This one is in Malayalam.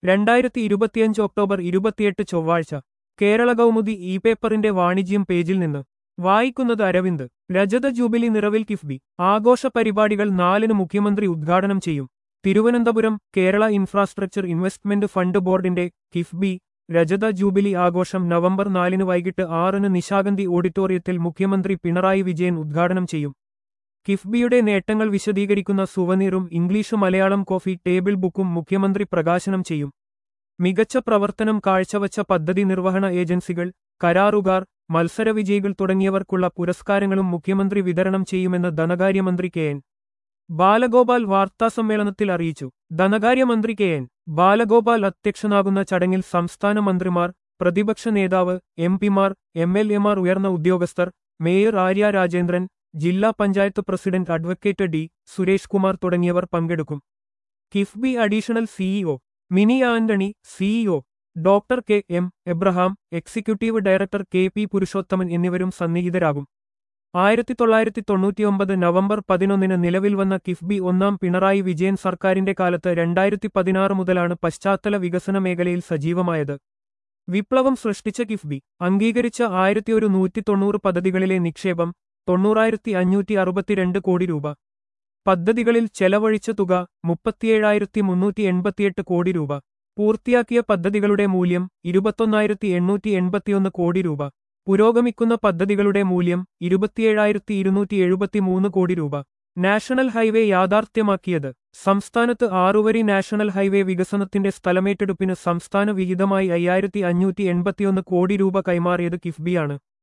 രണ്ടായിരത്തി ഇരുപത്തിയഞ്ച് ഒക്ടോബർ ഇരുപത്തിയെട്ട് ചൊവ്വാഴ്ച കേരള കൗമുദി ഇ പേപ്പറിന്റെ വാണിജ്യം പേജിൽ നിന്ന് വായിക്കുന്നത് അരവിന്ദ് രജത ജൂബിലി നിറവിൽ കിഫ്ബി ആഘോഷ പരിപാടികൾ നാലിന് മുഖ്യമന്ത്രി ഉദ്ഘാടനം ചെയ്യും Thiruvananthapuram Kerala infrastructure investment fund ബോർഡിന്റെ കിഫ്ബി രജത ജൂബിലി ആഘോഷം നവംബർ നാലിന് വൈകിട്ട് ആറിന് നിശാഗന്ധി ഓഡിറ്റോറിയത്തിൽ മുഖ്യമന്ത്രി പിണറായി വിജയൻ ഉദ്ഘാടനം ചെയ്യും കിഫ്ബിയുടെ നേട്ടങ്ങൾ വിശദീകരിക്കുന്ന സുവനീറും ഇംഗ്ലീഷ് മലയാളം കോഫി ടേബിൾ ബുക്കും മുഖ്യമന്ത്രി പ്രകാശനം ചെയ്യും മികച്ച പ്രവർത്തനം കാഴ്ചവച്ച പദ്ധതി നിർവഹണ ഏജൻസികൾ കരാറുകാർ മത്സരവിജയികൾ തുടങ്ങിയവർക്കുള്ള പുരസ്കാരങ്ങളും മുഖ്യമന്ത്രി വിതരണം ചെയ്യുമെന്ന് ധനകാര്യമന്ത്രി കെ എൻ ബാലഗോപാൽ വാർത്താസമ്മേളനത്തിൽ അറിയിച്ചു ധനകാര്യമന്ത്രി കെ എൻ ബാലഗോപാൽ അധ്യക്ഷനാകുന്ന ചടങ്ങിൽ സംസ്ഥാന മന്ത്രിമാർ പ്രതിപക്ഷ നേതാവ് എം പിമാർ എം എൽ എമാർ ഉയർന്ന ഉദ്യോഗസ്ഥർ മേയർ ആര്യ രാജേന്ദ്രൻ ജില്ലാ panchayat president advocate D Suresh Kumar തുടങ്ങിയവർ പങ്കെടുക്കും KIIFB additional CEO Mini Antony CEO doctor K M Abraham executive director K P Purushothaman എന്നിവരും സന്നിഹിതരാകും ആയിരത്തി തൊള്ളായിരത്തി തൊണ്ണൂറ്റിയൊമ്പത് നവംബർ പതിനൊന്നിന് നിലവിൽ വന്ന കിഫ്ബി ഒന്നാം പിണറായി വിജയൻ സർക്കാരിന്റെ കാലത്ത് രണ്ടായിരത്തി പതിനാറ് മുതലാണ് പശ്ചാത്തല വികസന മേഖലയിൽ സജീവമായത് വിപ്ലവം സൃഷ്ടിച്ച കിഫ്ബി അംഗീകരിച്ച ആയിരത്തി ഒരു നൂറ്റി തൊണ്ണൂറ് പദ്ധതികളിലെ നിക്ഷേപം തൊണ്ണൂറായിരത്തി അഞ്ഞൂറ്റി അറുപത്തിരണ്ട് കോടി രൂപ പദ്ധതികളിൽ ചെലവഴിച്ച തുക മുപ്പത്തിയേഴായിരത്തി മുന്നൂറ്റി എൺപത്തിയെട്ട് കോടി രൂപ പൂർത്തിയാക്കിയ പദ്ധതികളുടെ മൂല്യം ഇരുപത്തൊന്നായിരത്തി എണ്ണൂറ്റി എൺപത്തിയൊന്ന് കോടി രൂപ പുരോഗമിക്കുന്ന പദ്ധതികളുടെ മൂല്യം ഇരുപത്തിയേഴായിരത്തി ഇരുന്നൂറ്റി എഴുപത്തിമൂന്ന് കോടി രൂപ നാഷണൽ ഹൈവേ യാഥാർത്ഥ്യമാക്കിയത് സംസ്ഥാനത്ത് ആറുവരി നാഷണൽ ഹൈവേ വികസനത്തിന്റെ സ്ഥലമേറ്റെടുപ്പിന് സംസ്ഥാന വിഹിതമായി അയ്യായിരത്തി അഞ്ഞൂറ്റി എൺപത്തിയൊന്ന് കോടി രൂപ കൈമാറിയത് കിഫ്ബിയാണ്